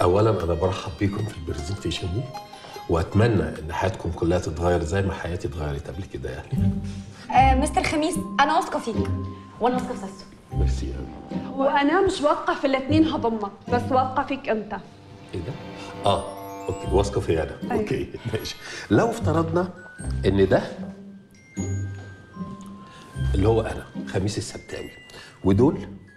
اولا انا برحب بيكم في البرزنتيشن دي واتمنى ان حياتكم كلها تتغير زي ما حياتي اتغيرت قبل كده يعني آه مستر خميس انا واثقه فيك وانا واثقه في ساسو ميرسي قوي وانا مش واثقه في الاثنين هضمك بس واثقه فيك انت ايه ده؟ اه اوكي واثقه فيا انا أيوة. اوكي ماشي لو افترضنا ان ده اللي هو انا خميس السبتاوي ودول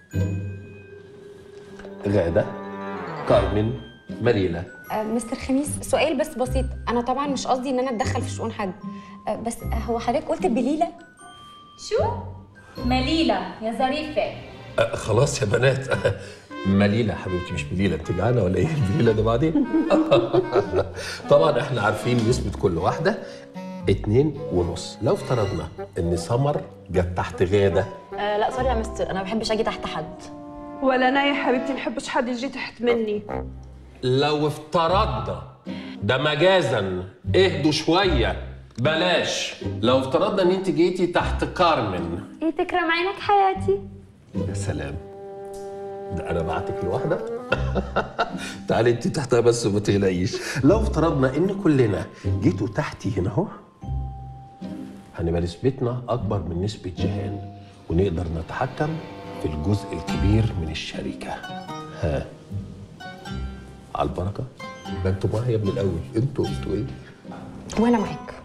غاده كارمن ماريلا آه مستر خميس سؤال بس بسيط انا طبعا مش قصدي ان انا اتدخل في شؤون حد آه بس هو حضرتك قلت بليله شو؟ مليلة يا ظريفة آه خلاص يا بنات مليلة حبيبتي مش مليلة انت جعانة ولا ايه المليلة ده بعدين طبعا احنا عارفين نسبة كل واحدة اتنين ونص لو افترضنا ان سمر جت تحت غادة آه لا سوري يا مستر انا ما بحبش اجي تحت حد ولا انا يا حبيبتي نحبش حد يجي تحت مني لو افترضنا ده مجازا اهدوا شوية بلاش لو افترضنا ان انت جيتي تحت كارمن ايه تكرم عينك حياتي يا سلام ده انا بعتك لوحدة تعالي انت تحتها بس وما تقلقيش لو افترضنا ان كلنا جيتوا تحتي هنا اهو هنبقى نسبتنا اكبر من نسبة جيهان ونقدر نتحكم في الجزء الكبير من الشركة ها على البركة ده انتوا معايا من الاول انتوا انتوا ايه وانا معاك